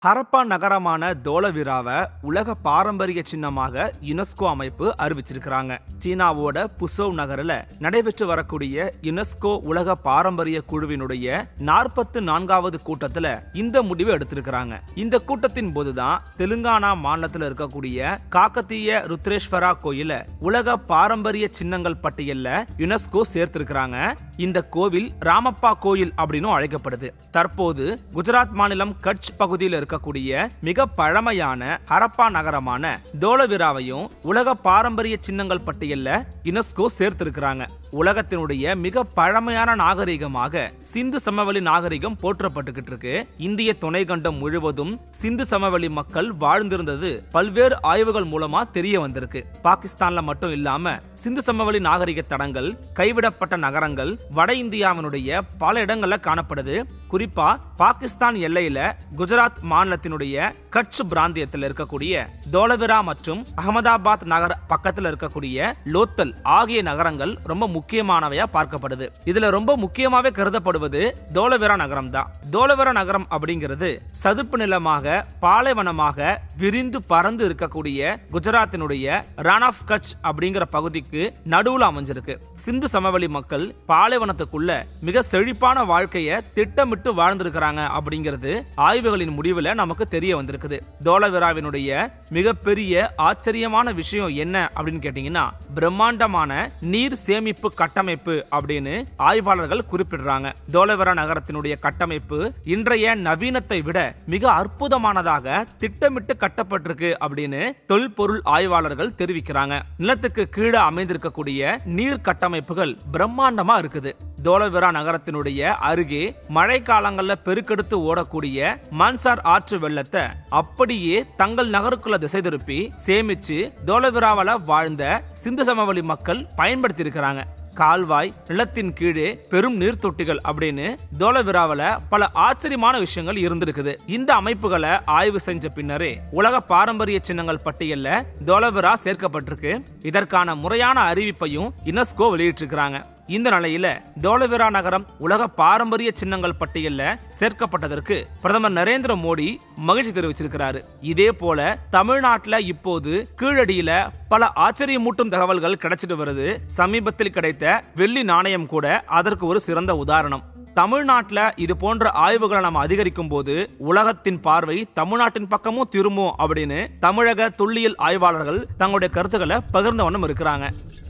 ஹரப்பா நகரமான தோலவிராவை உலக பாரம்பரிய சின்னமாக யுனெஸ்கோ அமைப்பு அறிவிச்சிருக்கிறாங்க சீனாவோட புசோவ் நகரில் நடைபெற்று வரக்கூடிய யுனெஸ்கோ உலக பாரம்பரிய குழுவினுடைய நாற்பத்து நான்காவது கூட்டத்துல இந்த முடிவு எடுத்திருக்கிறாங்க இந்த கூட்டத்தின் போதுதான் தெலுங்கானா மாநிலத்தில் இருக்கக்கூடிய காக்கத்தீய ருத்ரேஸ்வரா கோயில உலக பாரம்பரிய சின்னங்கள் பட்டியல்ல யுனெஸ்கோ சேர்த்திருக்கிறாங்க இந்த கோவில் ராமப்பா கோயில் அப்படின்னு அழைக்கப்படுது தற்போது குஜராத் மாநிலம் கட்ச் பகுதியில் இருக்கக்கூடிய மிக பழமையான ஹரப்பா நகரமான தோலவிராவையும் உலக பாரம்பரிய சின்னங்கள் பட்டியல்ல யுனெஸ்கோ சேர்த்திருக்கிறாங்க உலகத்தினுடைய மிக பழமையான நாகரிகமாக சிந்து சமவெளி நாகரிகம் போற்றப்பட்டுக்கிட்டு இருக்கு இந்திய துணைக்கண்டம் முழுவதும் சிந்து சமவெளி மக்கள் வாழ்ந்திருந்தது பல்வேறு ஆய்வுகள் மூலமா தெரிய வந்திருக்கு பாகிஸ்தான்ல மட்டும் இல்லாம சிந்து சமவெளி நாகரிக தடங்கள் கைவிடப்பட்ட நகரங்கள் வட இந்தியாவினுடைய பல இடங்கள்ல காணப்படுது குறிப்பா பாகிஸ்தான் எல்லையில குஜராத் மாநிலத்தினுடைய கட்ச் பிராந்தியத்தில் இருக்கக்கூடிய தோலவிரா மற்றும் அகமதாபாத் நகர பக்கத்துல இருக்கக்கூடிய லோத்தல் ஆகிய நகரங்கள் ரொம்ப முக்கியமானவையா பார்க்கப்படுது இதுல ரொம்ப முக்கியமாவே கருதப்படுவது தோலவிரா நகரம் தான் தோலவிரா நகரம் அப்படிங்கிறது சதுப்பு நிலமாக பாலைவனமாக விரிந்து பறந்து இருக்கக்கூடிய குஜராத்தினுடைய ரன் ஆஃப் கட்ச் அப்படிங்கிற பகுதிக்கு நடுவுல அமைஞ்சிருக்கு சிந்து சமவெளி மக்கள் பாலைவனத்துக்குள்ள மிக செழிப்பான வாழ்க்கையை திட்டமிட்டு வாழ்ந்திருக்கிறாங்க அப்படிங்கிறது ஆய்வுகளின் முடிவுல நமக்கு தெரிய வந்திருக்குது தோலவிராவினுடைய மிகப்பெரிய ஆச்சரியமான விஷயம் என்ன அப்படின்னு கேட்டீங்கன்னா பிரம்மாண்டமான நீர் சேமிப்பு கட்டமைப்பு அப்படின்னு ஆய்வாளர்கள் குறிப்பிடுறாங்க தோலவிரா நகரத்தினுடைய கட்டமைப்பு இன்றைய நவீனத்தை விட மிக அற்புதமானதாக திட்டமிட்டு கட்டப்பட்டிருக்கு அப்படின்னு தொல்பொருள் ஆய்வாளர்கள் தெரிவிக்கிறாங்க நிலத்துக்கு கீழே அமைந்திருக்கக்கூடிய நீர் கட்டமைப்புகள் பிரம்மாண்டமா இருக்குது தோலவிரா நகரத்தினுடைய அருகே மழை காலங்கள்ல பெருக்கெடுத்து ஓடக்கூடிய மன்சார் ஆற்று வெள்ளத்தை அப்படியே தங்கள் நகருக்குள்ள திசை திருப்பி சேமிச்சு தோலவிராவில் வாழ்ந்த சிந்து சமவெளி மக்கள் பயன்படுத்தி இருக்கிறாங்க கால்வாய் நிலத்தின் கீழே பெரும் நீர்த்தொட்டிகள் அப்படின்னு தோலவிராவில் பல ஆச்சரியமான விஷயங்கள் இருந்திருக்குது இந்த அமைப்புகளை ஆய்வு செஞ்ச பின்னரே உலக பாரம்பரிய சின்னங்கள் பட்டியல்ல தோலவிரா சேர்க்கப்பட்டிருக்கு இதற்கான முறையான அறிவிப்பையும் யுனெஸ்கோ வெளியிட்டிருக்கிறாங்க இந்த நிலையில தோலவிரா நகரம் உலக பாரம்பரிய சின்னங்கள் பட்டியல்ல சேர்க்கப்பட்டதற்கு பிரதமர் நரேந்திர மோடி மகிழ்ச்சி தெரிவிச்சிருக்கிறாரு இதே போல தமிழ்நாட்டுல இப்போது கீழடியில பல ஆச்சரியமூட்டும் தகவல்கள் கிடைச்சிட்டு வருது சமீபத்தில் கிடைத்த வெள்ளி நாணயம் கூட அதற்கு ஒரு சிறந்த உதாரணம் தமிழ்நாட்டில் இது போன்ற ஆய்வுகளை நம்ம அதிகரிக்கும் போது உலகத்தின் பார்வை தமிழ்நாட்டின் பக்கமும் திரும்பும் அப்படின்னு தமிழக தொல்லியல் ஆய்வாளர்கள் தங்களுடைய கருத்துக்களை பகிர்ந்த வண்ணம் இருக்கிறாங்க